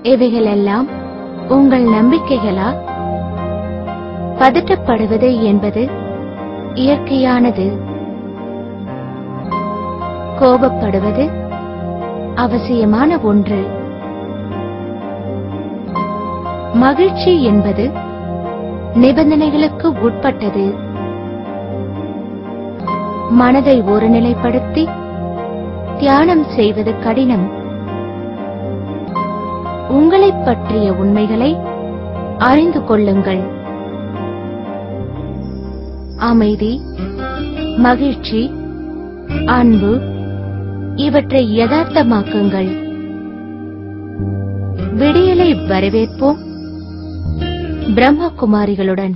இவைகளெல்லாம் உங்கள் நம்பிக்கைகளா பதட்டப்படுவது என்பது இயற்கையானது கோபப்படுவது அவசியமான ஒன்று மகிழ்ச்சி என்பது நிபந்தனைகளுக்கு உட்பட்டது மனதை ஒருநிலைப்படுத்தி தியானம் செய்வது கடினம் உங்களைப் பற்றிய உண்மைகளை அறிந்து கொள்ளுங்கள் அமைதி மகிழ்ச்சி அன்பு இவற்றை யதார்த்தமாக்குங்கள் விடியலை வரவேற்போம் பிரம்மகுமாரிகளுடன்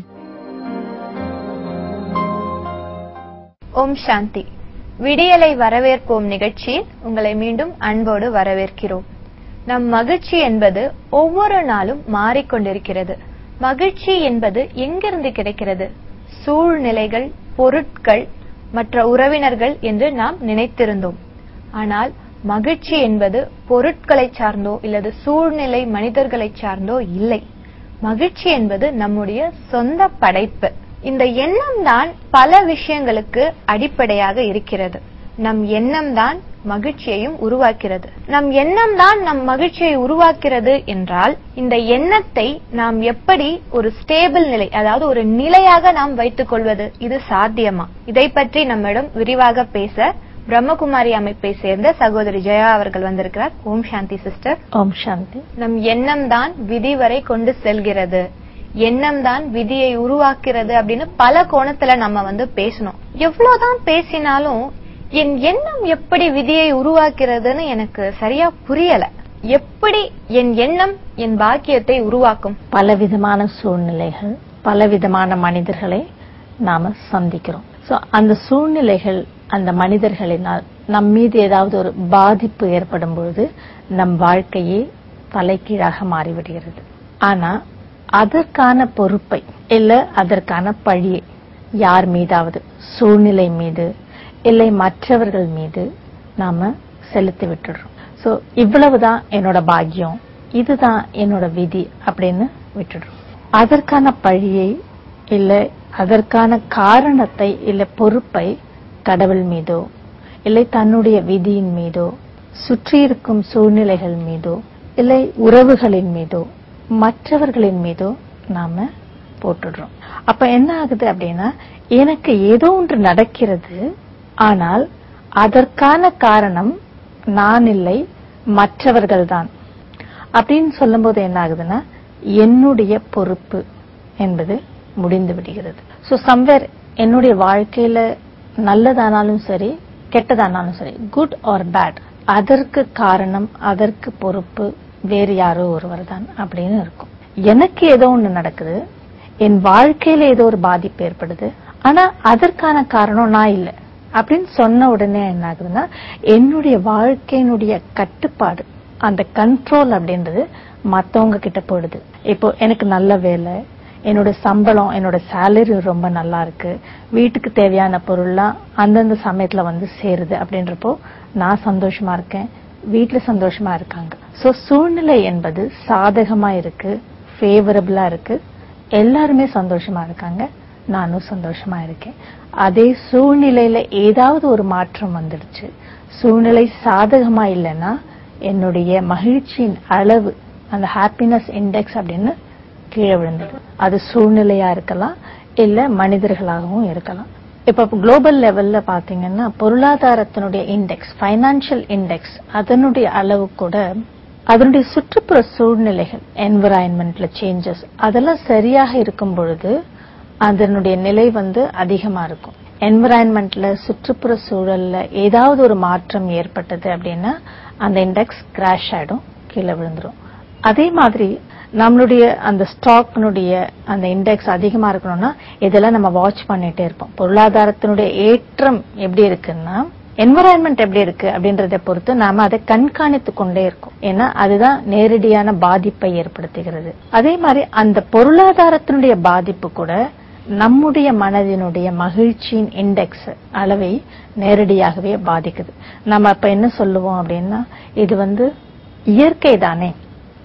ஓம் சாந்தி விடியலை வரவேற்போம் நிகழ்ச்சியில் உங்களை மீண்டும் அன்போடு வரவேற்கிறோம் நம் மகிழ்ச்சி என்பது ஒவ்வொரு நாளும் மாறிக்கொண்டிருக்கிறது மகிழ்ச்சி என்பது எங்கிருந்து கிடைக்கிறது சூழ்நிலைகள் பொருட்கள் மற்ற உறவினர்கள் என்று நாம் நினைத்திருந்தோம் ஆனால் மகிழ்ச்சி என்பது பொருட்களை சார்ந்தோ இல்லது சூழ்நிலை மனிதர்களை சார்ந்தோ இல்லை மகிழ்ச்சி என்பது நம்முடைய சொந்த படைப்பு இந்த எண்ணம் தான் பல விஷயங்களுக்கு அடிப்படையாக இருக்கிறது நம் எண்ணம் தான் மகிழ்ச்சியையும் உருவாக்கிறது நம் எண்ணம் தான் நம் மகிழ்ச்சியை உருவாக்கிறது என்றால் இந்த எண்ணத்தை நாம் எப்படி ஒரு ஸ்டேபிள் நிலை அதாவது ஒரு நிலையாக நாம் வைத்துக் கொள்வது இது சாத்தியமா இதை பற்றி நம்மிடம் விரிவாக பேச பிரம்மகுமாரி அமைப்பை சேர்ந்த சகோதரி ஜெயா அவர்கள் வந்திருக்கிறார் ஓம் சாந்தி சிஸ்டர் ஓம் சாந்தி நம் எண்ணம் தான் விதி வரை கொண்டு செல்கிறது எண்ணம் தான் விதியை உருவாக்குறது அப்படின்னு பல கோணத்துல நம்ம வந்து பேசணும் எவ்வளவுதான் பேசினாலும் என் எண்ணம் எப்படி விதியை உருவாக்குறதுன்னு எனக்கு சரியா புரியல எப்படி என் எண்ணம் என் பாக்கியத்தை உருவாக்கும் பலவிதமான சூழ்நிலைகள் பலவிதமான மனிதர்களை நாம சந்திக்கிறோம் சோ அந்த சூழ்நிலைகள் அந்த மனிதர்களினால் நம் மீது ஏதாவது ஒரு பாதிப்பு ஏற்படும் பொழுது நம் வாழ்க்கையே தலைகீழாக மாறிவிடுகிறது ஆனா அதற்கான பொறுப்பை இல்ல அதற்கான பழியை யார் மீதாவது சூழ்நிலை மீது இல்லை மற்றவர்கள் மீது நாம செலுத்தி விட்டுடுறோம் சோ இவ்வளவுதான் என்னோட பாக்கியம் இதுதான் என்னோட விதி அப்படின்னு விட்டுடுறோம் அதற்கான பழியை இல்ல அதற்கான காரணத்தை இல்ல பொறுப்பை கடவுள் மீதோ இல்லை தன்னுடைய விதியின் மீதோ சுற்றி இருக்கும் சூழ்நிலைகள் மீதோ இல்லை உறவுகளின் மீதோ மற்றவர்களின் மீதோ நாம போட்டுடுறோம் அப்ப என்ன ஆகுது அப்படின்னா எனக்கு ஏதோ ஒன்று நடக்கிறது ஆனால் அதற்கான காரணம் நான் இல்லை மற்றவர்கள் தான் அப்படின்னு சொல்லும்போது என்ன ஆகுதுன்னா என்னுடைய பொறுப்பு என்பது முடிந்து விடுகிறது சோ சம்வேர் என்னுடைய வாழ்க்கையில நல்லதானாலும் சரி கெட்டதானாலும் சரி குட் ஆர் பேட் அதற்கு காரணம் அதற்கு பொறுப்பு வேறு யாரோ ஒருவர் தான் அப்படின்னு இருக்கும் எனக்கு ஏதோ ஒண்ணு நடக்குது என் வாழ்க்கையில ஏதோ ஒரு பாதிப்பு ஏற்படுது ஆனா அதற்கான காரணம் நான் இல்லை அப்படின்னு சொன்ன உடனே என்ன ஆகுதுன்னா என்னுடைய வாழ்க்கையினுடைய கட்டுப்பாடு அந்த கண்ட்ரோல் அப்படின்றது மத்தவங்க கிட்ட போயிடுது இப்போ எனக்கு நல்ல வேலை என்னோட சம்பளம் என்னோட சேலரி ரொம்ப நல்லா இருக்கு வீட்டுக்கு தேவையான பொருள்லாம் அந்தந்த சமயத்துல வந்து சேருது அப்படின்றப்போ நான் சந்தோஷமா இருக்கேன் வீட்டுல சந்தோஷமா இருக்காங்க சோ சூழ்நிலை என்பது சாதகமா இருக்கு ஃபேவரபிளா இருக்கு எல்லாருமே சந்தோஷமா இருக்காங்க நானும் சந்தோஷமா இருக்கேன் அதே சூழ்நிலையில ஏதாவது ஒரு மாற்றம் வந்துடுச்சு சூழ்நிலை சாதகமா இல்லைன்னா என்னுடைய மகிழ்ச்சியின் அளவு அந்த ஹாப்பினஸ் இண்டெக்ஸ் அப்படின்னு கீழே விழுந்தது அது சூழ்நிலையா இருக்கலாம் இல்ல மனிதர்களாகவும் இருக்கலாம் இப்ப குளோபல் லெவல்ல பாத்தீங்கன்னா பொருளாதாரத்தினுடைய இண்டெக்ஸ் ஃபைனான்சியல் இண்டெக்ஸ் அதனுடைய அளவு கூட அதனுடைய சுற்றுப்புற சூழ்நிலைகள் என்விரான்மெண்ட்ல சேஞ்சஸ் அதெல்லாம் சரியாக இருக்கும் பொழுது அதனுடைய நிலை வந்து அதிகமா இருக்கும் என்விரான்மெண்ட்ல சுற்றுப்புற சூழல்ல ஏதாவது ஒரு மாற்றம் ஏற்பட்டது அப்படின்னா அந்த இண்டெக்ஸ் கிராஷ் ஆயிடும் கீழே விழுந்துரும் அதே மாதிரி நம்மளுடைய அந்த ஸ்டாக்னுடைய அந்த இண்டெக்ஸ் அதிகமா இருக்கணும்னா இதெல்லாம் நம்ம வாட்ச் பண்ணிட்டே இருப்போம் பொருளாதாரத்தினுடைய ஏற்றம் எப்படி இருக்குன்னா என்வரான்மெண்ட் எப்படி இருக்கு அப்படின்றத பொறுத்து நாம அதை கண்காணித்து கொண்டே இருக்கோம் ஏன்னா அதுதான் நேரடியான பாதிப்பை ஏற்படுத்துகிறது அதே மாதிரி அந்த பொருளாதாரத்தினுடைய பாதிப்பு கூட நம்முடைய மனதினுடைய மகிழ்ச்சியின் இண்டெக்ஸ் அளவை நேரடியாகவே பாதிக்குது நம்ம அப்ப என்ன சொல்லுவோம் அப்படின்னா இது வந்து இயற்கை தானே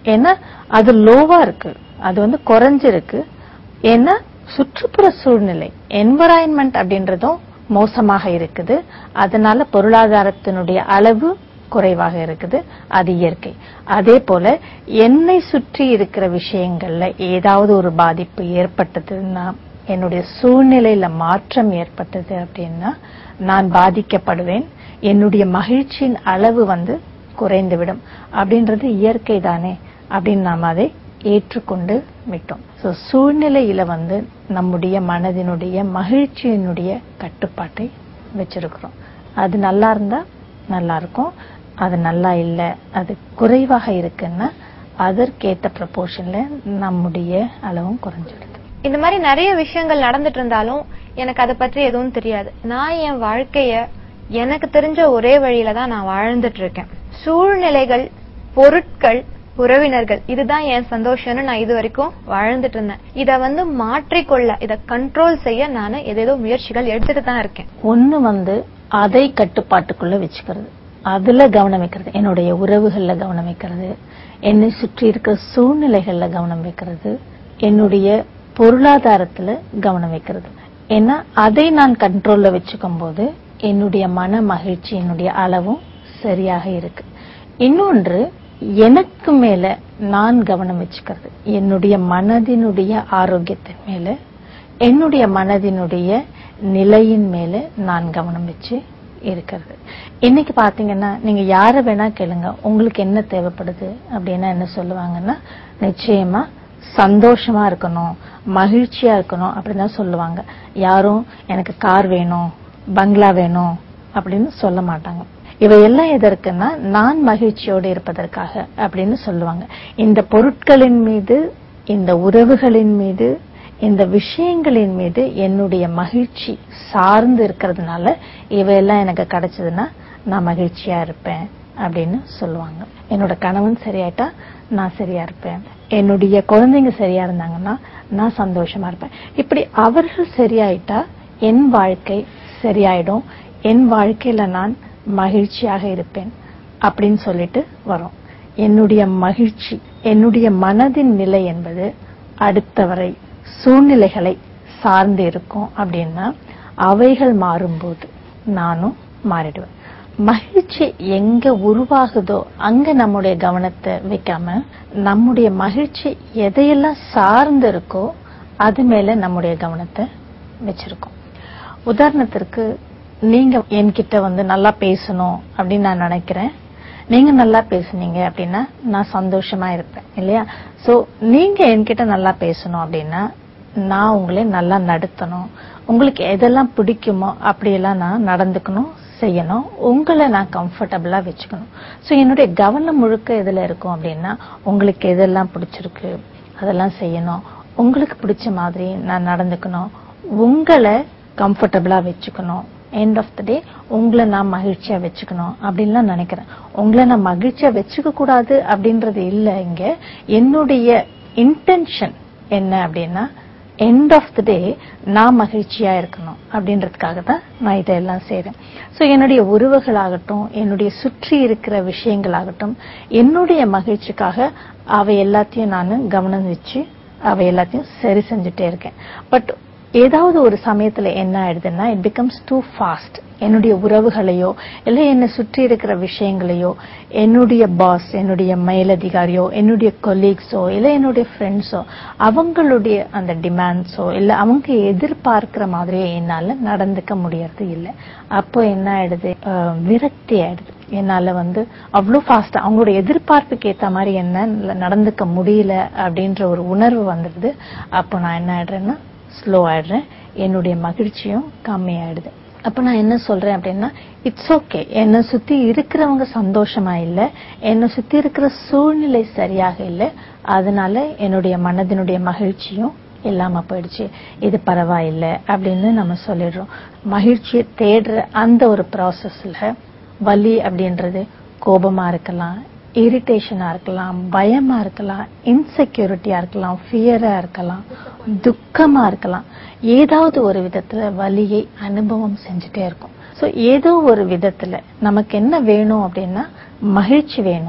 ஏன்னா அது லோவா இருக்கு அது வந்து குறைஞ்சிருக்கு ஏன்னா சுற்றுப்புற சூழ்நிலை என்வரான்மெண்ட் அப்படின்றதும் மோசமாக இருக்குது அதனால பொருளாதாரத்தினுடைய அளவு குறைவாக இருக்குது அது இயற்கை அதே போல என்னை சுற்றி இருக்கிற விஷயங்கள்ல ஏதாவது ஒரு பாதிப்பு ஏற்பட்டதுன்னா என்னுடைய சூழ்நிலையில மாற்றம் ஏற்பட்டது அப்படின்னா நான் பாதிக்கப்படுவேன் என்னுடைய மகிழ்ச்சியின் அளவு வந்து குறைந்துவிடும் அப்படின்றது இயற்கை தானே அப்படின்னு நாம் அதை ஏற்றுக்கொண்டு விட்டோம் ஸோ சூழ்நிலையில வந்து நம்முடைய மனதினுடைய மகிழ்ச்சியினுடைய கட்டுப்பாட்டை வச்சிருக்கிறோம் அது நல்லா இருந்தா நல்லா இருக்கும் அது நல்லா இல்லை அது குறைவாக இருக்குன்னா அதற்கேற்ற ப்ரப்போர்ஷன்ல நம்முடைய அளவும் குறைஞ்சிடுது இந்த மாதிரி நிறைய விஷயங்கள் நடந்துட்டு இருந்தாலும் எனக்கு அதை பற்றி எதுவும் தெரியாது நான் என் வாழ்க்கைய எனக்கு தெரிஞ்ச ஒரே வழியில தான் நான் வாழ்ந்துட்டு இருக்கேன் சூழ்நிலைகள் பொருட்கள் உறவினர்கள் இதுதான் என் சந்தோஷம்னு நான் இது வரைக்கும் வாழ்ந்துட்டு இருந்தேன் இத வந்து மாற்றிக்கொள்ள இத கண்ட்ரோல் செய்ய நான் ஏதேதோ முயற்சிகள் எடுத்துட்டு தான் இருக்கேன் ஒண்ணு வந்து அதை கட்டுப்பாட்டுக்குள்ள வச்சுக்கிறது அதுல கவனம் வைக்கிறது என்னுடைய உறவுகள்ல கவனம் வைக்கிறது என்னை சுற்றி இருக்கிற சூழ்நிலைகள்ல கவனம் வைக்கிறது என்னுடைய பொருளாதாரத்துல கவனம் வைக்கிறது ஏன்னா அதை நான் கண்ட்ரோல்ல வச்சுக்கும் போது என்னுடைய மன மகிழ்ச்சி என்னுடைய அளவும் சரியாக இருக்கு இன்னொன்று எனக்கு மேல நான் கவனம் வச்சுக்கிறது என்னுடைய மனதினுடைய ஆரோக்கியத்தின் மேல என்னுடைய மனதினுடைய நிலையின் மேல நான் கவனம் வச்சு இருக்கிறது இன்னைக்கு பாத்தீங்கன்னா நீங்க யார வேணா கேளுங்க உங்களுக்கு என்ன தேவைப்படுது அப்படின்னா என்ன சொல்லுவாங்கன்னா நிச்சயமா சந்தோஷமா இருக்கணும் மகிழ்ச்சியா இருக்கணும் அப்படின்னு தான் சொல்லுவாங்க யாரும் எனக்கு கார் வேணும் பங்களா வேணும் அப்படின்னு சொல்ல மாட்டாங்க இவையெல்லாம் எதற்குன்னா நான் மகிழ்ச்சியோடு இருப்பதற்காக அப்படின்னு சொல்லுவாங்க இந்த பொருட்களின் மீது இந்த உறவுகளின் மீது இந்த விஷயங்களின் மீது என்னுடைய மகிழ்ச்சி சார்ந்து இருக்கிறதுனால இவையெல்லாம் எனக்கு கிடைச்சதுன்னா நான் மகிழ்ச்சியா இருப்பேன் அப்படின்னு சொல்லுவாங்க என்னோட கணவன் சரியாயிட்டா நான் சரியா இருப்பேன் என்னுடைய குழந்தைங்க சரியா இருந்தாங்கன்னா நான் சந்தோஷமா இருப்பேன் இப்படி அவர்கள் சரியாயிட்டா என் வாழ்க்கை சரியாயிடும் என் வாழ்க்கையில நான் மகிழ்ச்சியாக இருப்பேன் அப்படின்னு சொல்லிட்டு வரோம் என்னுடைய மகிழ்ச்சி என்னுடைய மனதின் நிலை என்பது அடுத்தவரை சூழ்நிலைகளை சார்ந்து இருக்கும் அப்படின்னா அவைகள் மாறும்போது நானும் மாறிடுவேன் மகிழ்ச்சி எங்க உருவாகுதோ அங்க நம்முடைய கவனத்தை வைக்காம நம்முடைய மகிழ்ச்சி எதையெல்லாம் சார்ந்து இருக்கோ அது மேல நம்முடைய கவனத்தை வச்சிருக்கோம் உதாரணத்திற்கு நீங்க என்கிட்ட வந்து நல்லா பேசணும் அப்படின்னு நான் நினைக்கிறேன் நீங்க நல்லா பேசுனீங்க அப்படின்னா நான் சந்தோஷமா இருப்பேன் இல்லையா சோ நீங்க என்கிட்ட நல்லா பேசணும் அப்படின்னா நான் உங்களை நல்லா நடத்தணும் உங்களுக்கு எதெல்லாம் பிடிக்குமோ அப்படியெல்லாம் நான் நடந்துக்கணும் செய்யணும் உங்களை நான் கம்ஃபர்டபுளா வச்சுக்கணும் சோ என்னுடைய கவனம் முழுக்க எதுல இருக்கும் அப்படின்னா உங்களுக்கு எதெல்லாம் பிடிச்சிருக்கு அதெல்லாம் செய்யணும் உங்களுக்கு பிடிச்ச மாதிரி நான் நடந்துக்கணும் உங்களை கம்ஃபர்டபுளா வச்சுக்கணும் எண்ட் ஆஃப் த டே உங்களை நான் மகிழ்ச்சியா வச்சுக்கணும் அப்படின்லாம் நினைக்கிறேன் உங்களை நான் மகிழ்ச்சியா வச்சுக்க கூடாது அப்படின்றது இல்ல இங்க என்னுடைய இன்டென்ஷன் என்ன அப்படின்னா எண்ட் ஆஃப் த டே நான் மகிழ்ச்சியா இருக்கணும் அப்படின்றதுக்காக தான் நான் இதெல்லாம் செய்றேன் ஸோ என்னுடைய உறவுகளாகட்டும் என்னுடைய சுற்றி இருக்கிற விஷயங்களாகட்டும் என்னுடைய மகிழ்ச்சிக்காக அவை எல்லாத்தையும் நான் கவனம் வச்சு அவை எல்லாத்தையும் சரி செஞ்சுட்டே இருக்கேன் பட் ஏதாவது ஒரு சமயத்துல என்ன ஆயிடுதுன்னா இட் பிகம்ஸ் டூ ஃபாஸ்ட் என்னுடைய உறவுகளையோ இல்ல என்னை சுற்றி இருக்கிற விஷயங்களையோ என்னுடைய பாஸ் என்னுடைய மேலதிகாரியோ என்னுடைய கொலீக்ஸோ இல்ல என்னுடைய ஃப்ரெண்ட்ஸோ அவங்களுடைய அந்த டிமாண்ட்ஸோ இல்ல அவங்க எதிர்பார்க்கிற மாதிரியே என்னால நடந்துக்க முடியறது இல்ல அப்போ என்ன ஆயிடுது அஹ், விரக்தி ஆயிடுது என்னால வந்து அவ்வளோ ஃபாஸ்டா அவங்களோட எதிர்பார்ப்புக்கு ஏத்த மாதிரி என்ன நடந்துக்க முடியல அப்படின்ற ஒரு உணர்வு வந்துடுது அப்போ நான் என்ன ஆயிடுறேன்னா ஸ்லோ ஆயிடுறேன் என்னுடைய மகிழ்ச்சியும் கம்மி ஆயிடுது அப்ப நான் என்ன சொல்றேன் அப்படின்னா இட்ஸ் ஓகே என்னை சுத்தி இருக்கிறவங்க சந்தோஷமா இல்ல என்னை சுத்தி இருக்கிற சூழ்நிலை சரியாக இல்ல அதனால என்னுடைய மனதினுடைய மகிழ்ச்சியும் இல்லாம போயிடுச்சு இது பரவாயில்ல அப்படின்னு நம்ம சொல்லிடுறோம் மகிழ்ச்சியை தேடுற அந்த ஒரு ப்ராசஸ்ல வலி அப்படின்றது கோபமா இருக்கலாம் இரிட்டேஷனா இருக்கலாம் பயமா இருக்கலாம் இன்செக்யூரிட்டியா இருக்கலாம் ஃபியரா இருக்கலாம் துக்கமா இருக்கலாம் ஏதாவது ஒரு விதத்துல வலியை அனுபவம் செஞ்சுட்டே இருக்கும் சோ ஏதோ ஒரு விதத்துல நமக்கு என்ன வேணும் அப்படின்னா மகிழ்ச்சி வேணும்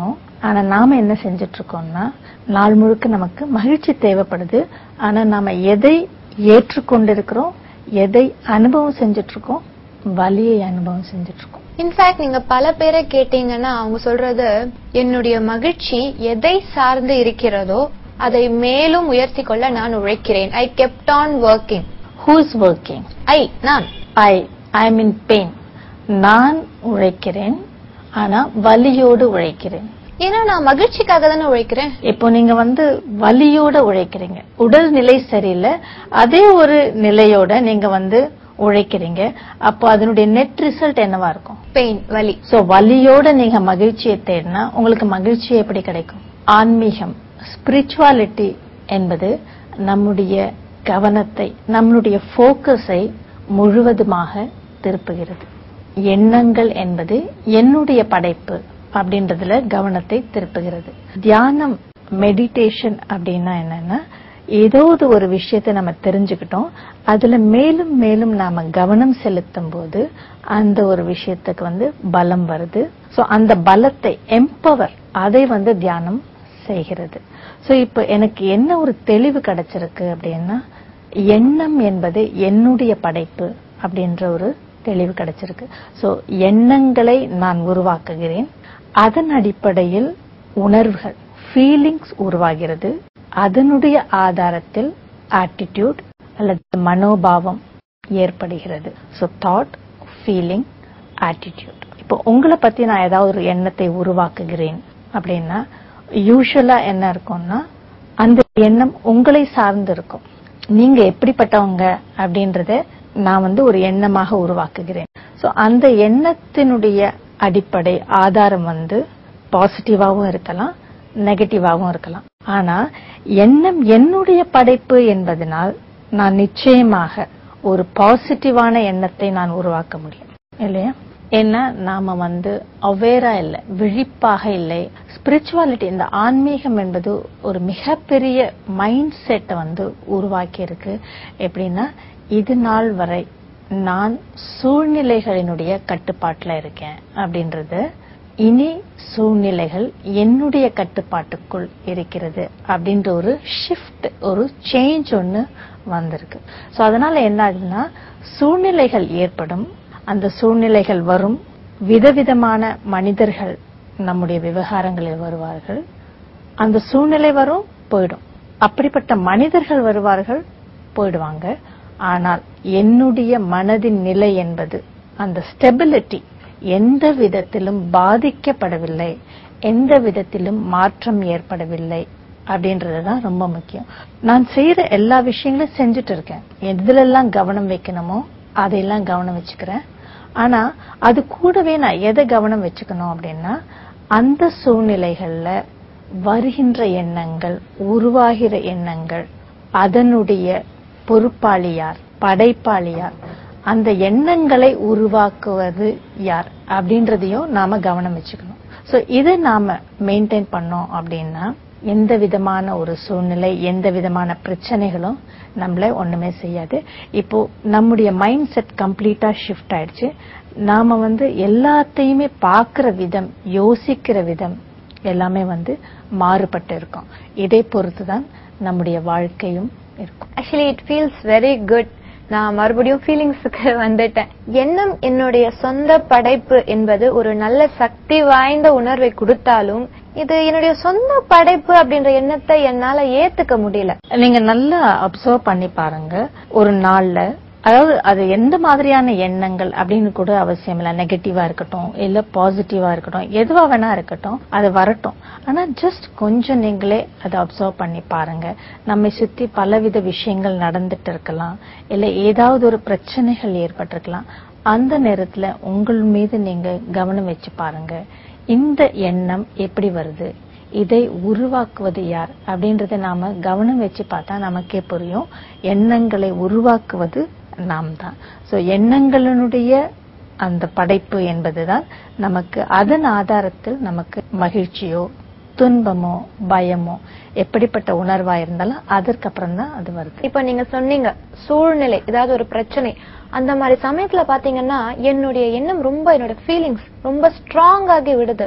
ஆனா நாம என்ன செஞ்சுட்டு இருக்கோம்னா நாள் முழுக்க நமக்கு மகிழ்ச்சி தேவைப்படுது ஆனா நாம எதை ஏற்றுக்கொண்டிருக்கிறோம் எதை அனுபவம் செஞ்சுட்டு இருக்கோம் வலியை அனுபவம் செஞ்சுட்டு இருக்கோம் இன்ஃபேக்ட் நீங்க பல பேரை கேட்டீங்கன்னா அவங்க சொல்றது என்னுடைய மகிழ்ச்சி எதை சார்ந்து இருக்கிறதோ அதை மேலும் உயர்த்தி கொள்ள நான் உழைக்கிறேன் I kept on working who is working I நான் I I am in pain நான் உழைக்கிறேன் ஆனா வலியோடு உழைக்கிறேன் ஏன்னா நான் மகிழ்ச்சிக்காக தானே உழைக்கிறேன் இப்போ நீங்க வந்து வலியோட உழைக்கிறீங்க உடல் நிலை சரியில்லை அதே ஒரு நிலையோட நீங்க வந்து உழைக்கிறீங்க அப்போ அதனுடைய நெட் ரிசல்ட் என்னவா இருக்கும் பெயின் வலி சோ வலியோட நீங்க மகிழ்ச்சியை தேடினா உங்களுக்கு மகிழ்ச்சி எப்படி கிடைக்கும் ஆன்மீகம் ஸ்பிரிச்சுவாலிட்டி என்பது நம்முடைய கவனத்தை நம்மளுடைய போக்கஸை முழுவதுமாக திருப்புகிறது எண்ணங்கள் என்பது என்னுடைய படைப்பு அப்படின்றதுல கவனத்தை திருப்புகிறது தியானம் மெடிடேஷன் அப்படின்னா என்னன்னா ஏதாவது ஒரு விஷயத்தை நம்ம தெரிஞ்சுக்கிட்டோம் அதுல மேலும் மேலும் நாம கவனம் செலுத்தும் போது அந்த ஒரு விஷயத்துக்கு வந்து பலம் வருது சோ அந்த பலத்தை எம்பவர் அதை வந்து தியானம் செய்கிறது சோ இப்ப எனக்கு என்ன ஒரு தெளிவு கிடைச்சிருக்கு அப்படின்னா எண்ணம் என்பது என்னுடைய படைப்பு அப்படின்ற ஒரு தெளிவு கிடைச்சிருக்கு சோ எண்ணங்களை நான் உருவாக்குகிறேன் அதன் அடிப்படையில் உணர்வுகள் ஃபீலிங்ஸ் உருவாகிறது அதனுடைய ஆதாரத்தில் ஆட்டிடியூட் அல்லது மனோபாவம் ஏற்படுகிறது சோ தாட் ஃபீலிங் ஆட்டிடியூட் இப்போ உங்களை பத்தி நான் ஏதாவது ஒரு எண்ணத்தை உருவாக்குகிறேன் அப்படின்னா யூஸ்வலா என்ன இருக்கும்னா அந்த எண்ணம் உங்களை சார்ந்து இருக்கும் நீங்க எப்படிப்பட்டவங்க அப்படின்றத நான் வந்து ஒரு எண்ணமாக உருவாக்குகிறேன் சோ அந்த எண்ணத்தினுடைய அடிப்படை ஆதாரம் வந்து பாசிட்டிவாவும் இருக்கலாம் நெகட்டிவாவும் இருக்கலாம் ஆனா எண்ணம் என்னுடைய படைப்பு என்பதனால் நான் நிச்சயமாக ஒரு பாசிட்டிவான எண்ணத்தை நான் உருவாக்க முடியும் இல்லையா ஏன்னா நாம வந்து அவேரா இல்லை விழிப்பாக இல்லை ஸ்பிரிச்சுவாலிட்டி இந்த ஆன்மீகம் என்பது ஒரு மிகப்பெரிய மைண்ட் செட்டை வந்து உருவாக்கி இருக்கு எப்படின்னா இது நாள் வரை நான் சூழ்நிலைகளினுடைய கட்டுப்பாட்டுல இருக்கேன் அப்படின்றது இனி சூழ்நிலைகள் என்னுடைய கட்டுப்பாட்டுக்குள் இருக்கிறது அப்படின்ற ஒரு ஷிஃப்ட் ஒரு சேஞ்ச் ஒன்னு வந்திருக்கு சோ அதனால என்ன ஆகுதுன்னா சூழ்நிலைகள் ஏற்படும் அந்த சூழ்நிலைகள் வரும் விதவிதமான மனிதர்கள் நம்முடைய விவகாரங்களில் வருவார்கள் அந்த சூழ்நிலை வரும் போயிடும் அப்படிப்பட்ட மனிதர்கள் வருவார்கள் போயிடுவாங்க ஆனால் என்னுடைய மனதின் நிலை என்பது அந்த ஸ்டெபிலிட்டி எந்த விதத்திலும் பாதிக்கப்படவில்லை எந்த விதத்திலும் மாற்றம் ஏற்படவில்லை அப்படின்றதுதான் ரொம்ப முக்கியம் நான் செய்யற எல்லா விஷயங்களும் செஞ்சுட்டு இருக்கேன் எதுலெல்லாம் கவனம் வைக்கணுமோ அதையெல்லாம் கவனம் வச்சுக்கிறேன் ஆனா அது கூடவே நான் எதை கவனம் வச்சுக்கணும் அப்படின்னா அந்த சூழ்நிலைகள்ல வருகின்ற எண்ணங்கள் உருவாகிற எண்ணங்கள் அதனுடைய பொறுப்பாளி யார் படைப்பாளி யார் அந்த எண்ணங்களை உருவாக்குவது யார் அப்படின்றதையும் நாம கவனம் வச்சுக்கணும் சோ இதை நாம மெயின்டைன் பண்ணோம் அப்படின்னா எந்த விதமான ஒரு சூழ்நிலை எந்த விதமான பிரச்சனைகளும் நம்மள ஒண்ணுமே செய்யாது இப்போ நம்முடைய மைண்ட் செட் கம்ப்ளீட்டா ஷிஃப்ட் ஆயிடுச்சு நாம வந்து எல்லாத்தையுமே பார்க்கிற விதம் யோசிக்கிற விதம் எல்லாமே வந்து மாறுபட்டு இருக்கும் இதை பொறுத்துதான் நம்முடைய வாழ்க்கையும் இருக்கும் actually it feels very good நான் மறுபடியும் ஃபீலிங்ஸுக்கு வந்துட்டேன் எண்ணம் என்னுடைய சொந்த படைப்பு என்பது ஒரு நல்ல சக்தி வாய்ந்த உணர்வை கொடுத்தாலும் இது என்னுடைய சொந்த படைப்பு அப்படின்ற எண்ணத்தை என்னால ஏத்துக்க முடியல நீங்க நல்லா அப்சர்வ் பண்ணி பாருங்க ஒரு நாள்ல அதாவது அது எந்த மாதிரியான எண்ணங்கள் அப்படின்னு கூட அவசியம் இல்ல நெகட்டிவா இருக்கட்டும் இல்ல பாசிட்டிவா இருக்கட்டும் எதுவா வேணா இருக்கட்டும் அது வரட்டும் ஆனா ஜஸ்ட் கொஞ்சம் நீங்களே அதை அப்சர்வ் பண்ணி பாருங்க நம்மை சுத்தி பலவித விஷயங்கள் நடந்துட்டு இருக்கலாம் இல்ல ஏதாவது ஒரு பிரச்சனைகள் ஏற்பட்டிருக்கலாம் அந்த நேரத்துல உங்கள் மீது நீங்க கவனம் வச்சு பாருங்க இந்த எண்ணம் எப்படி வருது இதை உருவாக்குவது யார் அப்படின்றத நாம கவனம் வச்சு பார்த்தா நமக்கே புரியும் எண்ணங்களை உருவாக்குவது நாம் தான் சோ எண்ணங்களினுடைய அந்த படைப்பு என்பதுதான் நமக்கு அதன் ஆதாரத்தில் நமக்கு மகிழ்ச்சியோ துன்பமோ பயமோ எப்படிப்பட்ட உணர்வா இருந்தாலும் அதற்கப்புறம் தான் அது வருது இப்ப நீங்க சொன்னீங்க சூழ்நிலை ஏதாவது ஒரு பிரச்சனை அந்த மாதிரி சமயத்துல பாத்தீங்கன்னா என்னுடைய எண்ணம் ரொம்ப என்னோட ஃபீலிங்ஸ் ரொம்ப ஸ்ட்ராங் ஆகி விடுது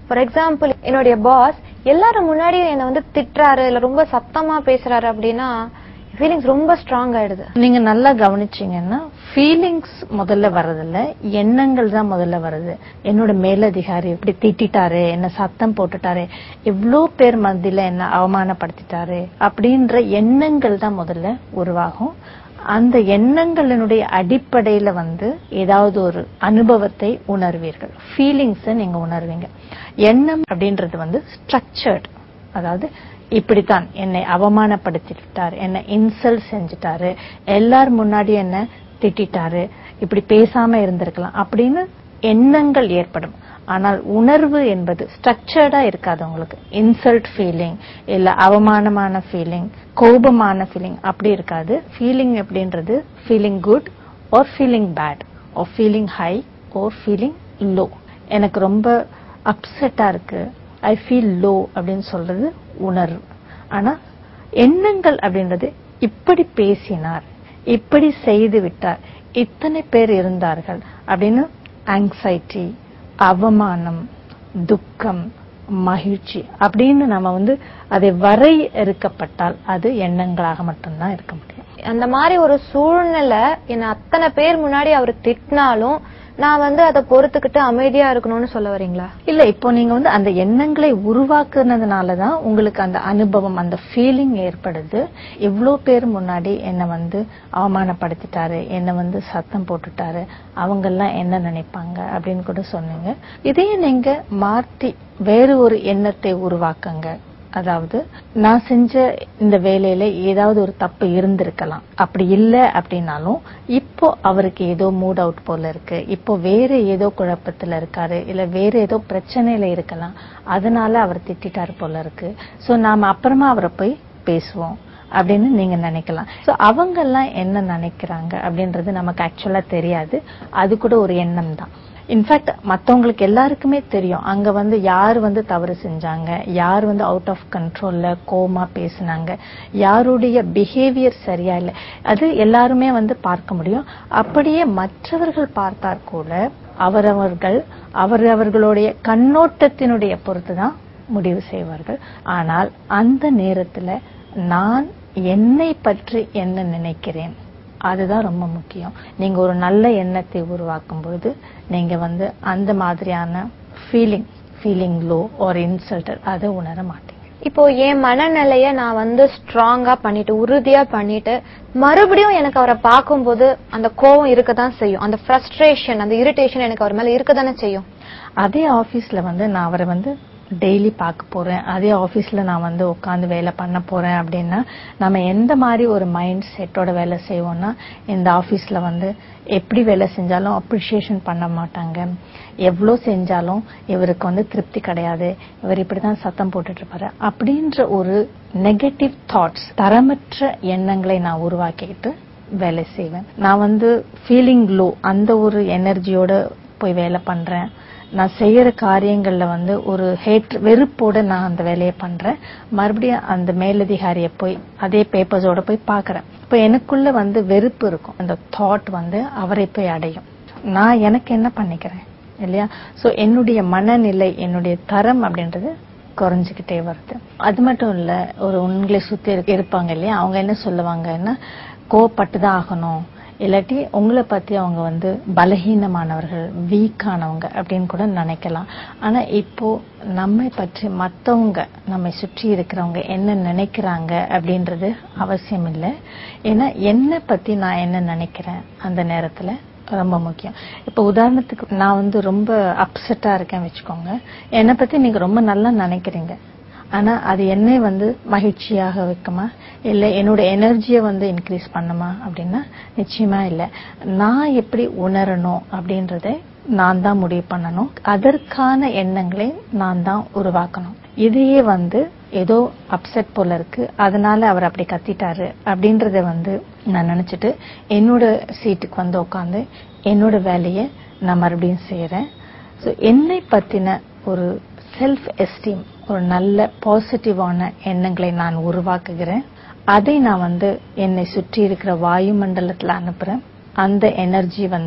ஃபார் எக்ஸாம்பிள் என்னுடைய பாஸ் எல்லாரும் முன்னாடியும் என்ன வந்து திட்டுறாரு இல்ல ரொம்ப சத்தமா பேசுறாரு அப்படின்னா ஃபீலிங்ஸ் ரொம்ப ஸ்ட்ராங் ஆயிடுது நீங்க நல்லா கவனிச்சீங்கன்னா ஃபீலிங்ஸ் முதல்ல வர்றதில்ல எண்ணங்கள் தான் முதல்ல வருது என்னோட மேலதிகாரி இப்படி திட்டிட்டாரு என்ன சத்தம் போட்டுட்டாரு இவ்ளோ பேர் மத்தியில என்ன அவமானப்படுத்திட்டாரு அப்படின்ற எண்ணங்கள் தான் முதல்ல உருவாகும் அந்த எண்ணங்களினுடைய அடிப்படையில வந்து ஏதாவது ஒரு அனுபவத்தை உணர்வீர்கள் ஃபீலிங்ஸை நீங்க உணர்வீங்க எண்ணம் அப்படின்றது வந்து ஸ்ட்ரக்சர்ட் அதாவது இப்படித்தான் என்னை அவமானப்படுத்திட்டார் என்னை இன்சல்ட் செஞ்சுட்டாரு எல்லார் முன்னாடி என்ன திட்டிட்டாரு இப்படி பேசாம இருந்திருக்கலாம் அப்படின்னு எண்ணங்கள் ஏற்படும் ஆனால் உணர்வு என்பது ஸ்ட்ரக்சர்டா இருக்காது உங்களுக்கு இன்சல்ட் ஃபீலிங் இல்ல அவமானமான ஃபீலிங் கோபமான ஃபீலிங் அப்படி இருக்காது ஃபீலிங் அப்படின்றது feeling good or feeling bad or feeling high or feeling low எனக்கு ரொம்ப அப்செட்டா இருக்கு ஐ ஃபீல் லோ அப்படின்னு சொல்றது உணர்வு ஆனா எண்ணங்கள் அப்படின்றது இப்படி பேசினார் இப்படி செய்து விட்டார் இத்தனை பேர் இருந்தார்கள் அப்படின்னு ஆங்ஸைட்டி அவமானம் துக்கம் மகிழ்ச்சி அப்படின்னு நம்ம வந்து அதை வரையறுக்கப்பட்டால் அது எண்ணங்களாக மட்டும்தான் இருக்க முடியும் அந்த மாதிரி ஒரு சூழ்நிலை என்ன அத்தனை பேர் முன்னாடி அவர் திட்டினாலும் நான் வந்து அதை பொறுத்துக்கிட்டு அமைதியா இருக்கணும்னு சொல்ல வரீங்களா இல்ல இப்போ நீங்க வந்து அந்த எண்ணங்களை உருவாக்குனதுனால தான் உங்களுக்கு அந்த அனுபவம் அந்த ஃபீலிங் ஏற்படுது இவ்ளோ பேர் முன்னாடி என்ன வந்து அவமானப்படுத்திட்டாரு என்ன வந்து சத்தம் போட்டுட்டாரு அவங்க எல்லாம் என்ன நினைப்பாங்க அப்படின்னு கூட சொன்னீங்க இதையே நீங்க மாற்றி வேறு ஒரு எண்ணத்தை உருவாக்குங்க அதாவது நான் செஞ்ச இந்த வேலையில ஏதாவது ஒரு தப்பு இருந்திருக்கலாம் அப்படி இல்ல அப்படின்னாலும் இப்போ அவருக்கு ஏதோ மூட் அவுட் போல இருக்கு இப்போ வேற ஏதோ குழப்பத்துல இருக்காரு இல்ல வேற ஏதோ பிரச்சனையில இருக்கலாம் அதனால அவர் திட்டிட்டாரு போல இருக்கு சோ நாம அப்புறமா அவரை போய் பேசுவோம் அப்படின்னு நீங்க நினைக்கலாம் சோ அவங்க எல்லாம் என்ன நினைக்கிறாங்க அப்படின்றது நமக்கு ஆக்சுவலா தெரியாது அது கூட ஒரு எண்ணம் தான் இன்ஃபேக்ட் மத்தவங்களுக்கு எல்லாருக்குமே தெரியும் அங்க வந்து யார் வந்து தவறு செஞ்சாங்க யார் வந்து அவுட் ஆஃப் கண்ட்ரோல்ல கோமா பேசுனாங்க யாருடைய பிஹேவியர் சரியா இல்லை அது எல்லாருமே வந்து பார்க்க முடியும் அப்படியே மற்றவர்கள் பார்த்தால் கூட அவரவர்கள் அவரவர்களுடைய கண்ணோட்டத்தினுடைய பொறுத்து தான் முடிவு செய்வார்கள் ஆனால் அந்த நேரத்துல நான் என்னை பற்றி என்ன நினைக்கிறேன் அதுதான் ரொம்ப முக்கியம் நீங்க ஒரு நல்ல எண்ணத்தை உருவாக்கும் பொழுது நீங்க வந்து அந்த மாதிரியான ஃபீலிங் ஃபீலிங் லோ ஒரு இன்சல்டட் அதை உணர மாட்டீங்க இப்போ என் மனநிலைய நான் வந்து ஸ்ட்ராங்கா பண்ணிட்டு உறுதியா பண்ணிட்டு மறுபடியும் எனக்கு அவரை பார்க்கும்போது அந்த கோவம் இருக்கதான் செய்யும் அந்த ஃப்ரஸ்ட்ரேஷன் அந்த இரிட்டேஷன் எனக்கு அவர் மேல இருக்கதானே செய்யும் அதே ஆபீஸ்ல வந்து நான் அவரை வந்து டெய்லி பார்க்க போறேன் அதே ஆபீஸ்ல நான் வந்து உட்காந்து வேலை பண்ண போறேன் அப்படின்னா நம்ம எந்த மாதிரி ஒரு மைண்ட் செட்டோட வேலை செய்வோம்னா இந்த ஆபீஸ்ல வந்து எப்படி வேலை செஞ்சாலும் அப்ரிசியேஷன் பண்ண மாட்டாங்க எவ்வளோ செஞ்சாலும் இவருக்கு வந்து திருப்தி கிடையாது இவர் இப்படிதான் சத்தம் போட்டுட்டு இருப்பாரு அப்படின்ற ஒரு நெகட்டிவ் தாட்ஸ் தரமற்ற எண்ணங்களை நான் உருவாக்கிக்கிட்டு வேலை செய்வேன் நான் வந்து ஃபீலிங் லோ அந்த ஒரு எனர்ஜியோட போய் வேலை பண்றேன் நான் செய்யற காரியங்கள்ல வந்து ஒரு ஹேட் வெறுப்போட நான் அந்த வேலையை பண்றேன் மறுபடியும் அந்த மேலதிகாரிய போய் அதே பேப்பர்ஸோட போய் பார்க்கறேன் இப்ப எனக்குள்ள வந்து வெறுப்பு இருக்கும் அந்த தாட் வந்து அவரை போய் அடையும் நான் எனக்கு என்ன பண்ணிக்கிறேன் இல்லையா சோ என்னுடைய மனநிலை என்னுடைய தரம் அப்படின்றது குறைஞ்சுக்கிட்டே வருது அது மட்டும் இல்ல ஒரு உங்களை சுத்தி இருக்க- இருப்பாங்க இல்லையா அவங்க என்ன சொல்லுவாங்கன்னா கோவப்பட்டு தான் ஆகணும் இல்லாட்டி உங்களை பத்தி அவங்க வந்து பலகீனமானவர்கள் வீக்கானவங்க அப்படின்னு கூட நினைக்கலாம் ஆனா இப்போ நம்மை பற்றி மத்தவங்க நம்மை சுற்றி இருக்கிறவங்க என்ன நினைக்கிறாங்க அப்படின்றது அவசியம் இல்லை ஏன்னா என்னை பத்தி நான் என்ன நினைக்கிறேன் அந்த நேரத்துல ரொம்ப முக்கியம் இப்ப உதாரணத்துக்கு நான் வந்து ரொம்ப அப்செட்டா இருக்கேன் வச்சுக்கோங்க என்னை பத்தி நீங்க ரொம்ப நல்லா நினைக்கிறீங்க ஆனா அது என்னை வந்து மகிழ்ச்சியாக வைக்குமா இல்ல என்னோட எனர்ஜியை வந்து இன்க்ரீஸ் பண்ணுமா அப்படின்னா நிச்சயமா இல்ல நான் எப்படி உணரணும் அப்படின்றதை நான் தான் முடிவு பண்ணணும் அதற்கான எண்ணங்களை நான் தான் உருவாக்கணும் இதையே வந்து ஏதோ அப்செட் போல இருக்கு அதனால அவர் அப்படி கத்திட்டாரு அப்படின்றத வந்து நான் நினைச்சிட்டு என்னோட சீட்டுக்கு வந்து உட்காந்து என்னோட வேலையை நான் மறுபடியும் செய்யறேன் ஸோ என்னை பத்தின ஒரு செல்ஃப் எஸ்டீம் ஒரு நல்ல பாசிட்டிவான எண்ணங்களை நான் உருவாக்குகிறேன் அதை நான் வந்து என்னை சுற்றி இருக்கிற வாயுமண்டலத்துல அனுப்புறேன் அந்த எனர்ஜி வந்து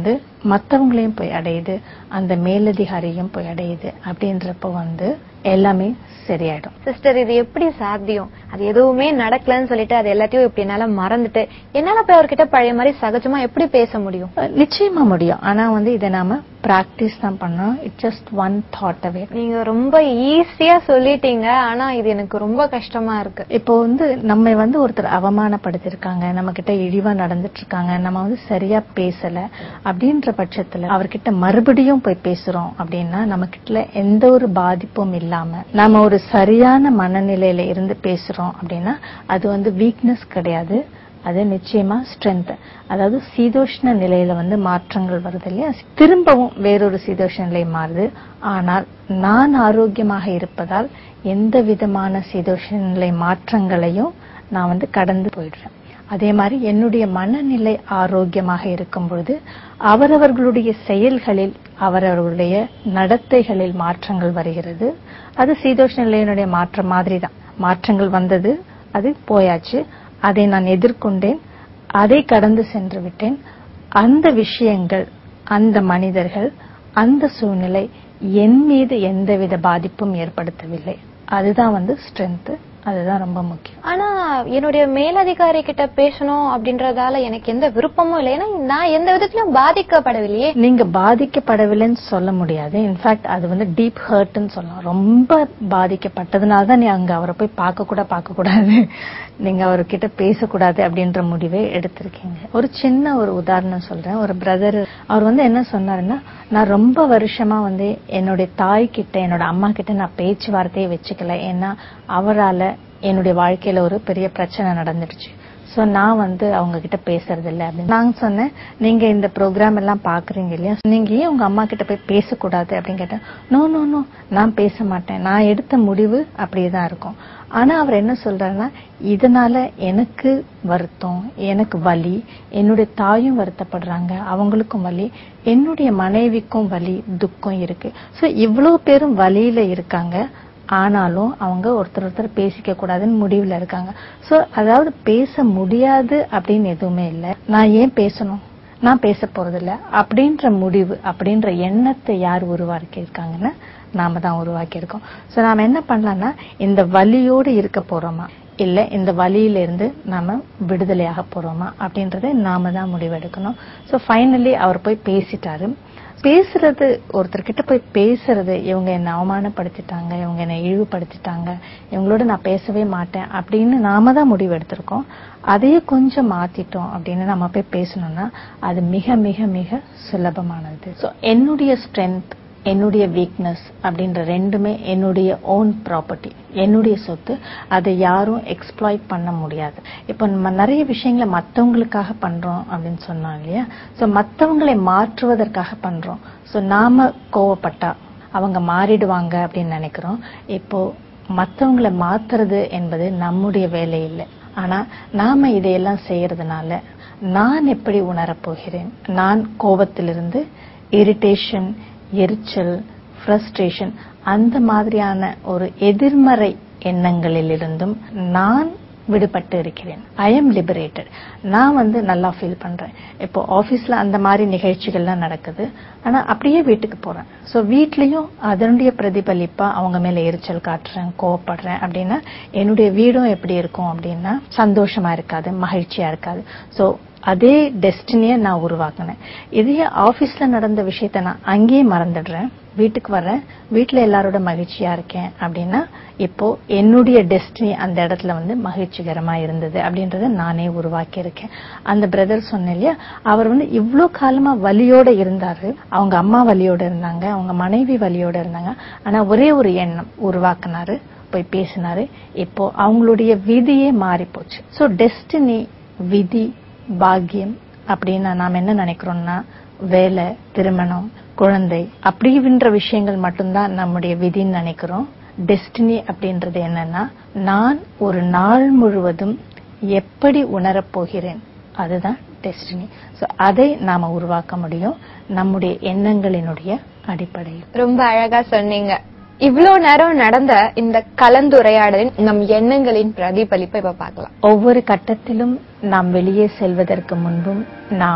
மத்தவங்களையும் போய் அடையுது அந்த மேலதிகாரியும் போய் அடையுது அப்படின்றப்போ வந்து எல்லாமே சரியாயிடும் சிஸ்டர் இது எப்படி சாத்தியம் அது எதுவுமே நடக்கலன்னு சொல்லிட்டு அது எல்லாத்தையும் இப்படி என்னால மறந்துட்டு என்னால போய் அவர்கிட்ட பழைய மாதிரி சகஜமா எப்படி பேச முடியும் அஹ் நிச்சயமா முடியும் ஆனா வந்து இதை நாம பிராக்டிஸ் தான் பண்ணோம் it just one thought away நீங்க ரொம்ப ஈஸியா சொல்லிட்டீங்க ஆனா இது எனக்கு ரொம்ப கஷ்டமா இருக்கு இப்போ வந்து நம்ம வந்து ஒருத்தர் அவமானப்படுத்திருக்காங்க நம்ம கிட்ட இழிவா நடந்துட்டு இருக்காங்க நம்ம வந்து சரியா பேசல அப்படின்ற பட்சத்துல அவர்கிட்ட மறுபடியும் போய் பேசுறோம் அப்படின்னா நம்ம கிட்ட எந்த ஒரு பாதிப்பும் இல்லாம நம்ம ஒரு சரியான மனநிலையில இருந்து பேசுறோம் அப்படின்னா அது வந்து வீக்னஸ் கிடையாது அது நிச்சயமா ஸ்ட்ரென்த் அதாவது சீதோஷ்ண நிலையில வந்து மாற்றங்கள் வருது இல்லையா திரும்பவும் வேறொரு சீதோஷ்ண நிலை மாறுது ஆனால் நான் ஆரோக்கியமாக இருப்பதால் எந்த விதமான சீதோஷ்ண நிலை மாற்றங்களையும் நான் வந்து கடந்து போயிடுறேன் அதே மாதிரி என்னுடைய மனநிலை ஆரோக்கியமாக இருக்கும் பொழுது அவரவர்களுடைய செயல்களில் அவரவர்களுடைய நடத்தைகளில் மாற்றங்கள் வருகிறது அது சீதோஷ்ண நிலையினுடைய மாற்றம் மாதிரி தான் மாற்றங்கள் வந்தது அது போயாச்சு அதை நான் எதிர்கொண்டேன் அதை கடந்து சென்று விட்டேன் அந்த விஷயங்கள் அந்த மனிதர்கள் அந்த சூழ்நிலை என் மீது எந்தவித பாதிப்பும் ஏற்படுத்தவில்லை அதுதான் வந்து ஸ்ட்ரென்த் அதுதான் ரொம்ப முக்கியம் ஆனா என்னுடைய மேலதிகாரி கிட்ட பேசணும் அப்படின்றதால எனக்கு எந்த விருப்பமும் இல்லை ஏன்னா நான் எந்த விதத்திலும் பாதிக்கப்படவில்லையே நீங்க பாதிக்கப்படவில்லைன்னு சொல்ல முடியாது இன்ஃபேக்ட் அது வந்து டீப் ஹர்ட்னு சொல்லலாம் ரொம்ப பாதிக்கப்பட்டதுனால தான் நீ அங்க அவரை போய் பார்க்க கூட பார்க்க கூடாது நீங்க அவர்கிட்ட பேசக்கூடாது அப்படின்ற முடிவை எடுத்திருக்கீங்க ஒரு சின்ன ஒரு உதாரணம் சொல்றேன் ஒரு பிரதர் அவர் வந்து என்ன சொன்னாருன்னா நான் ரொம்ப வருஷமா வந்து என்னுடைய தாய் கிட்ட என்னோட அம்மா கிட்ட நான் பேச்சுவார்த்தையை வச்சுக்கல ஏன்னா அவரால என்னுடைய வாழ்க்கையில ஒரு பெரிய பிரச்சனை நடந்துடுச்சு சோ நான் வந்து அவங்க கிட்ட பேசுறது இல்ல அப்படின்னு நான் சொன்னேன் நீங்க இந்த ப்ரோக்ராம் எல்லாம் பாக்குறீங்க இல்லையா நீங்க ஏன் உங்க அம்மா கிட்ட போய் பேசக்கூடாது அப்படின்னு கேட்டேன் நோ நோ நோ நான் பேச மாட்டேன் நான் எடுத்த முடிவு அப்படியேதான் இருக்கும் ஆனா அவர் என்ன சொல்றாருன்னா இதனால எனக்கு வருத்தம் எனக்கு வலி என்னுடைய தாயும் வருத்தப்படுறாங்க அவங்களுக்கும் வலி என்னுடைய மனைவிக்கும் வலி துக்கம் இருக்கு சோ இவ்வளவு பேரும் வலியில இருக்காங்க ஆனாலும் அவங்க ஒருத்தர் ஒருத்தர் பேசிக்க கூடாதுன்னு முடிவுல இருக்காங்க சோ அதாவது பேச முடியாது அப்படின்னு எதுவுமே இல்ல நான் ஏன் பேசணும் நான் பேச போறது இல்ல அப்படின்ற முடிவு அப்படின்ற எண்ணத்தை யார் உருவாக்கி இருக்காங்கன்னா நாம தான் உருவாக்கி இருக்கோம் சோ நாம என்ன பண்ணலாம்னா இந்த வலியோடு இருக்க போறோமா இல்ல இந்த வலியில இருந்து நாம விடுதலையாக போறோமா அப்படின்றத நாம தான் முடிவெடுக்கணும் சோ ஃபைனலி அவர் போய் பேசிட்டாரு பேசுறது ஒருத்தர்கிட்ட போய் பேசுறது இவங்க என்ன அவமானப்படுத்திட்டாங்க இவங்க என்ன இழிவுபடுத்திட்டாங்க இவங்களோட நான் பேசவே மாட்டேன் அப்படின்னு நாம தான் முடிவு எடுத்திருக்கோம் அதையே கொஞ்சம் மாத்திட்டோம் அப்படின்னு நம்ம போய் பேசணும்னா அது மிக மிக மிக சுலபமானது ஸோ என்னுடைய ஸ்ட்ரென்த் என்னுடைய வீக்னஸ் அப்படின்ற ரெண்டுமே என்னுடைய ஓன் ப்ராப்பர்ட்டி என்னுடைய சொத்து அதை யாரும் எக்ஸ்ப்ளாய்ட் பண்ண முடியாது இப்போ நம்ம நிறைய விஷயங்களை மத்தவங்களுக்காக பண்றோம் அப்படின்னு சொன்னோம் இல்லையா சோ மத்தவங்களை மாற்றுவதற்காக பண்றோம் சோ நாம கோவப்பட்டா அவங்க மாறிடுவாங்க அப்படின்னு நினைக்கிறோம் இப்போ மத்தவங்களை மாத்துறது என்பது நம்முடைய வேலை இல்லை ஆனா நாம இதையெல்லாம் செய்யறதுனால நான் எப்படி உணரப் போகிறேன் நான் கோபத்திலிருந்து இரிட்டேஷன் எரிச்சல் ஃப்ரஸ்ட்ரேஷன் அந்த மாதிரியான ஒரு எதிர்மறை எண்ணங்களிலிருந்தும் நான் விடுபட்டு இருக்கிறேன் ஐ எம் லிபரேட்டட் நான் வந்து நல்லா ஃபீல் பண்றேன் இப்போ ஆபீஸ்ல அந்த மாதிரி நிகழ்ச்சிகள்லாம் நடக்குது ஆனா அப்படியே வீட்டுக்கு போறேன் சோ வீட்லயும் அதனுடைய பிரதிபலிப்பா அவங்க மேல எரிச்சல் காட்டுறேன் கோவப்படுறேன் அப்படின்னா என்னுடைய வீடும் எப்படி இருக்கும் அப்படின்னா சந்தோஷமா இருக்காது மகிழ்ச்சியா இருக்காது சோ அதே டெஸ்டினிய நான் உருவாக்கினேன் இதே ஆபீஸ்ல நடந்த விஷயத்த நான் அங்கேயே மறந்துடுறேன் வீட்டுக்கு வர்றேன் வீட்டுல எல்லாரோட மகிழ்ச்சியா இருக்கேன் அப்படின்னா இப்போ என்னுடைய டெஸ்டினி அந்த இடத்துல வந்து மகிழ்ச்சிகரமா இருந்தது அப்படின்றத நானே உருவாக்கி இருக்கேன் அந்த பிரதர் சொன்னேன் இல்லையா அவர் வந்து இவ்ளோ காலமா வலியோட இருந்தாரு அவங்க அம்மா வலியோட இருந்தாங்க அவங்க மனைவி வலியோட இருந்தாங்க ஆனா ஒரே ஒரு எண்ணம் உருவாக்குனாரு போய் பேசினாரு இப்போ அவங்களுடைய விதியே மாறி போச்சு சோ டெஸ்டினி விதி பாக்கியம் அப்படின்னு நாம என்ன நினைக்கிறோம்னா வேலை திருமணம் குழந்தை அப்படின்ற விஷயங்கள் மட்டும்தான் நம்முடைய விதின்னு நினைக்கிறோம் டெஸ்டினி அப்படின்றது என்னன்னா நான் ஒரு நாள் முழுவதும் எப்படி உணரப் போகிறேன் அதுதான் டெஸ்டினி சோ அதை நாம உருவாக்க முடியும் நம்முடைய எண்ணங்களினுடைய அடிப்படையில் ரொம்ப அழகா சொன்னீங்க இவ்வளவு நேரம் நடந்த இந்த கலந்துரையாடலின் நம் எண்ணங்களின் பிரதிபலிப்பை இப்ப பார்க்கலாம் ஒவ்வொரு கட்டத்திலும் நாம் வெளியே செல்வதற்கு முன்பும் நாம்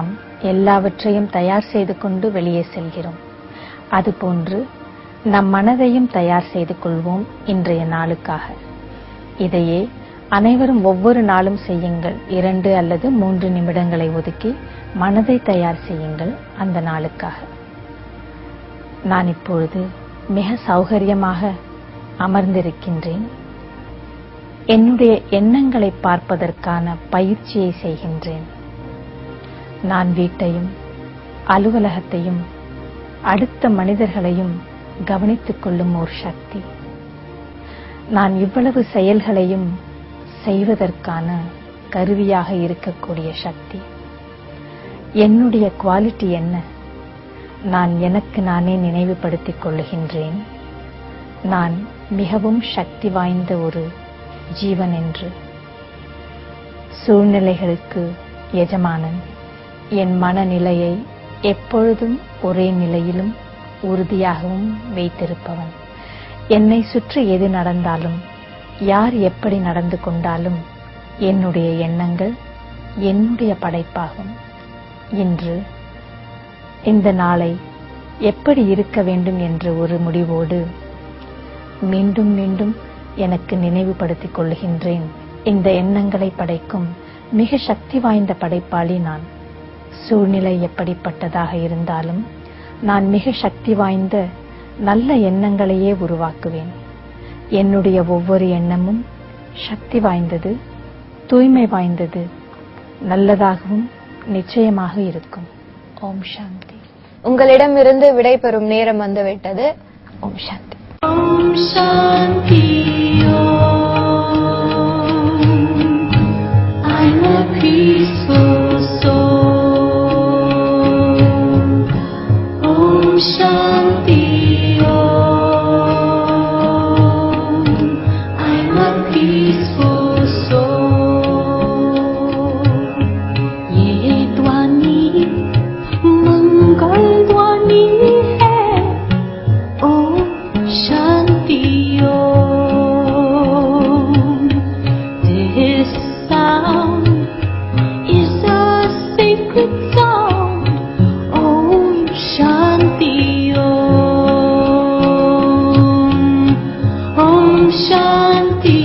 எல்லாவற்றையும் தயார் செய்து கொண்டு வெளியே செல்கிறோம் அதுபோன்று நம் மனதையும் தயார் செய்து கொள்வோம் இன்றைய நாளுக்காக இதையே அனைவரும் ஒவ்வொரு நாளும் செய்யுங்கள் இரண்டு அல்லது மூன்று நிமிடங்களை ஒதுக்கி மனதை தயார் செய்யுங்கள் அந்த நாளுக்காக நான் இப்பொழுது மிக சௌகரியமாக அமர்ந்திருக்கின்றேன் என்னுடைய எண்ணங்களை பார்ப்பதற்கான பயிற்சியை செய்கின்றேன் நான் வீட்டையும் அலுவலகத்தையும் அடுத்த மனிதர்களையும் கவனித்துக் கொள்ளும் ஒரு சக்தி நான் இவ்வளவு செயல்களையும் செய்வதற்கான கருவியாக இருக்கக்கூடிய சக்தி என்னுடைய குவாலிட்டி என்ன நான் எனக்கு நானே நினைவுபடுத்திக் கொள்ளுகின்றேன் நான் மிகவும் சக்தி வாய்ந்த ஒரு ஜீவன் என்று சூழ்நிலைகளுக்கு எஜமானன் என் மனநிலையை எப்பொழுதும் ஒரே நிலையிலும் உறுதியாகவும் வைத்திருப்பவன் என்னை சுற்றி எது நடந்தாலும் யார் எப்படி நடந்து கொண்டாலும் என்னுடைய எண்ணங்கள் என்னுடைய படைப்பாகும் இன்று இந்த நாளை எப்படி இருக்க வேண்டும் என்ற ஒரு முடிவோடு மீண்டும் மீண்டும் எனக்கு நினைவுபடுத்திக் கொள்கின்றேன் இந்த எண்ணங்களை படைக்கும் மிக சக்தி வாய்ந்த படைப்பாளி நான் சூழ்நிலை எப்படிப்பட்டதாக இருந்தாலும் நான் மிக சக்தி வாய்ந்த நல்ல எண்ணங்களையே உருவாக்குவேன் என்னுடைய ஒவ்வொரு எண்ணமும் சக்தி வாய்ந்தது தூய்மை வாய்ந்தது நல்லதாகவும் நிச்சயமாக இருக்கும் ஓம் சாந்தி உங்களிடமிருந்து விடைபெறும் நேரம் வந்துவிட்டது ஓம் சாந்தி Om Shanti Om. I'm a peaceful soul. Om Shanti Om. I'm a peaceful soul. ये ध्वनि मंगल ध्वनि है Om Shanti Om. This sound is a sacred sound. Om Shanti Om. Om Shanti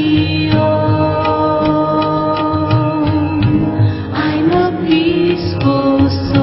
Om. I'm a peaceful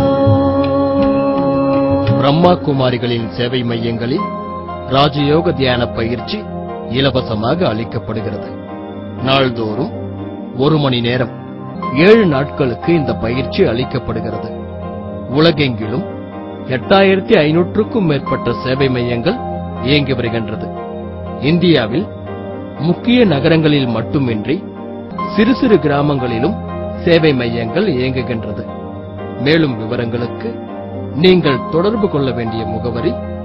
soul. Brahma குமாரிகளின் சேவை மையங்களில் ராஜயோக தியான பயிற்சி இலவசமாக அளிக்கப்படுகிறது நாள்தோறும் ஒரு மணி நேரம் ஏழு நாட்களுக்கு இந்த பயிற்சி அளிக்கப்படுகிறது உலகெங்கிலும் எட்டாயிரத்தி ஐநூற்றுக்கும் மேற்பட்ட சேவை மையங்கள் இயங்கி வருகின்றது இந்தியாவில் முக்கிய நகரங்களில் மட்டுமின்றி சிறு சிறு கிராமங்களிலும் சேவை மையங்கள் இயங்குகின்றது மேலும் விவரங்களுக்கு நீங்கள் தொடர்பு கொள்ள வேண்டிய முகவரி